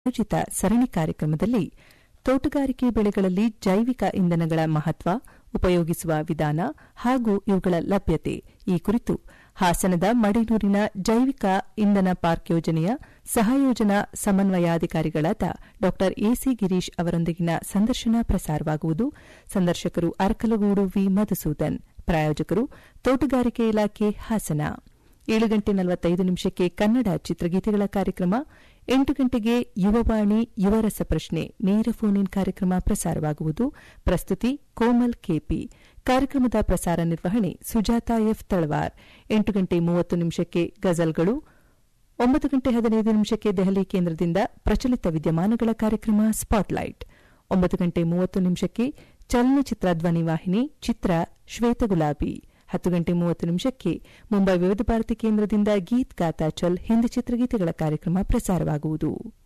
ಆಯೋಜಿತ ಸರಣಿ ಕಾರ್ಯಕ್ರಮದಲ್ಲಿ ತೋಟಗಾರಿಕೆ ಬೆಳೆಗಳಲ್ಲಿ ಜೈವಿಕ ಇಂಧನಗಳ ಮಹತ್ವ ಉಪಯೋಗಿಸುವ ವಿಧಾನ ಹಾಗೂ ಇವುಗಳ ಲಭ್ಯತೆ ಈ ಕುರಿತು ಹಾಸನದ ಮಡಿನೂರಿನ ಜೈವಿಕ ಇಂಧನ ಪಾರ್ಕ್ ಯೋಜನೆಯ ಸಹಯೋಜನಾ ಸಮನ್ವಯಾಧಿಕಾರಿಗಳಾದ ಡಾ ಎಸಿ ಗಿರೀಶ್ ಅವರೊಂದಿಗಿನ ಸಂದರ್ಶನ ಪ್ರಸಾರವಾಗುವುದು ಸಂದರ್ಶಕರು ಅರಕಲಗೂಡು ವಿ ಮಧುಸೂದನ್ ಪ್ರಾಯೋಜಕರು ತೋಟಗಾರಿಕೆ ಇಲಾಖೆ ಹಾಸನ ಏಳು ಗಂಟೆ ನಲವತ್ತೈದು ನಿಮಿಷಕ್ಕೆ ಕನ್ನಡ ಚಿತ್ರಗೀತೆಗಳ ಕಾರ್ಯಕ್ರಮ ಎಂಟು ಗಂಟೆಗೆ ಯುವವಾಣಿ ಯುವರಸ ಪ್ರಶ್ನೆ ನೇರ ಫೋನ್ ಇನ್ ಕಾರ್ಯಕ್ರಮ ಪ್ರಸಾರವಾಗುವುದು ಪ್ರಸ್ತುತಿ ಕೋಮಲ್ ಕೆಪಿ ಕಾರ್ಯಕ್ರಮದ ಪ್ರಸಾರ ನಿರ್ವಹಣೆ ಸುಜಾತಾ ಎಫ್ ತಳವಾರ್ ಎಂಟು ಗಂಟೆ ಮೂವತ್ತು ನಿಮಿಷಕ್ಕೆ ಗಜಲ್ಗಳು ಒಂಬತ್ತು ಗಂಟೆ ಹದಿನೈದು ನಿಮಿಷಕ್ಕೆ ದೆಹಲಿ ಕೇಂದ್ರದಿಂದ ಪ್ರಚಲಿತ ವಿದ್ಯಮಾನಗಳ ಕಾರ್ಯಕ್ರಮ ಸ್ಪಾಟ್ಲೈಟ್ ಒಂಬತ್ತು ಗಂಟೆ ಮೂವತ್ತು ನಿಮಿಷಕ್ಕೆ ಚಲನಚಿತ್ರ ಧ್ವನಿವಾಹಿನಿ ಚಿತ್ರ ಶ್ವೇತಗುಲಾಬಿ ಹತ್ತು ಗಂಟೆ ಮೂವತ್ತು ನಿಮಿಷಕ್ಕೆ ಮುಂಬೈ ವಿವಿಧ ಭಾರತಿ ಕೇಂದ್ರದಿಂದ ಗೀತ್ ಗಾತಾ ಚಲ್ ಹಿಂದಿ ಚಿತ್ರಗೀತೆಗಳ ಕಾರ್ಯಕ್ರಮ ಪ್ರಸಾರವಾಗುವುದು